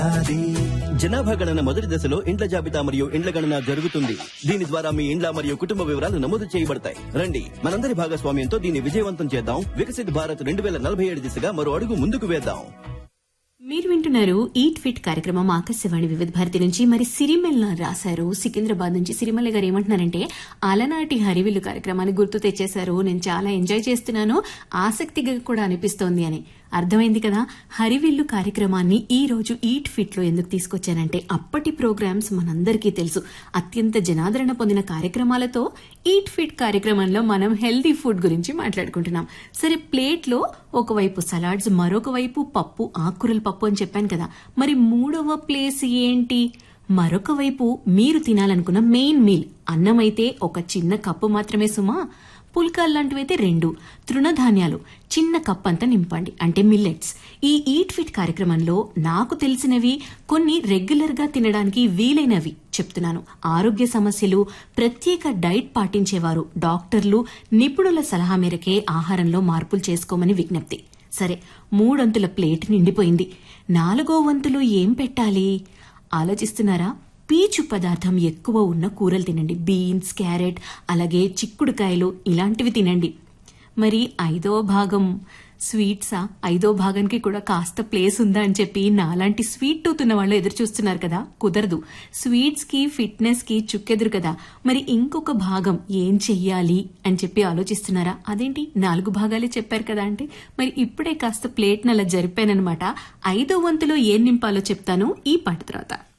జనాభా గణన మొదటి దశలో ఇండ్ల జాబితా మరియు ఇండ్ల గణన జరుగుతుంది దీని ద్వారా మీ ఇండ్ల మరియు కుటుంబ వివరాలు నమోదు చేయబడతాయి రండి మనందరి భాగస్వామ్యంతో దీన్ని విజయవంతం చేద్దాం వికసిత్ భారత్ రెండు వేల నలభై ఏడు దిశగా మరో అడుగు ముందుకు వేద్దాం మీరు వింటున్నారు ఈట్ ఫిట్ కార్యక్రమం ఆకాశవాణి వివిధ భారతి నుంచి మరి సిరిమెల్ల రాశారు సికింద్రాబాద్ నుంచి సిరిమల్ల గారు ఏమంటున్నారంటే అలనాటి హరివిల్లు కార్యక్రమాన్ని గుర్తు తెచ్చేశారు నేను చాలా ఎంజాయ్ చేస్తున్నాను ఆసక్తిగా కూడా అనిపిస్తోంది అని అర్థమైంది కదా హరివిల్లు కార్యక్రమాన్ని ఈ రోజు ఈట్ ఫిట్ లో ఎందుకు తీసుకొచ్చానంటే అప్పటి ప్రోగ్రామ్స్ మనందరికీ తెలుసు అత్యంత జనాదరణ పొందిన కార్యక్రమాలతో ఈట్ ఫిట్ కార్యక్రమంలో మనం హెల్దీ ఫుడ్ గురించి మాట్లాడుకుంటున్నాం సరే ప్లేట్ లో ఒకవైపు సలాడ్స్ మరొక వైపు పప్పు ఆకుకూరల పప్పు అని చెప్పాను కదా మరి మూడవ ప్లేస్ ఏంటి మరొక వైపు మీరు తినాలనుకున్న మెయిన్ మీల్ అన్నమైతే ఒక చిన్న కప్పు మాత్రమే సుమా పుల్కాలు లాంటివైతే రెండు తృణధాన్యాలు చిన్న కప్ అంతా నింపండి అంటే మిల్లెట్స్ ఈ ఈట్ ఫిట్ కార్యక్రమంలో నాకు తెలిసినవి కొన్ని రెగ్యులర్ గా తినడానికి వీలైనవి చెప్తున్నాను ఆరోగ్య సమస్యలు ప్రత్యేక డైట్ పాటించేవారు డాక్టర్లు నిపుణుల సలహా మేరకే ఆహారంలో మార్పులు చేసుకోమని విజ్ఞప్తి సరే మూడొంతుల ప్లేట్ నిండిపోయింది నాలుగో వంతులు ఏం పెట్టాలి ఆలోచిస్తున్నారా పీచు పదార్థం ఎక్కువ ఉన్న కూరలు తినండి బీన్స్ క్యారెట్ అలాగే చిక్కుడుకాయలు ఇలాంటివి తినండి మరి ఐదో భాగం స్వీట్సా ఐదో భాగానికి కూడా కాస్త ప్లేస్ ఉందా అని చెప్పి నాలాంటి స్వీట్ టూత్ ఉన్న వాళ్ళు ఎదురు చూస్తున్నారు కదా కుదరదు స్వీట్స్ కి ఫిట్నెస్ కి చుక్కెదురు కదా మరి ఇంకొక భాగం ఏం చెయ్యాలి అని చెప్పి ఆలోచిస్తున్నారా అదేంటి నాలుగు భాగాలే చెప్పారు కదా అంటే మరి ఇప్పుడే కాస్త ప్లేట్ నలా జరిపానమాట ఐదో వంతులో ఏం నింపాలో చెప్తాను ఈ పాట తర్వాత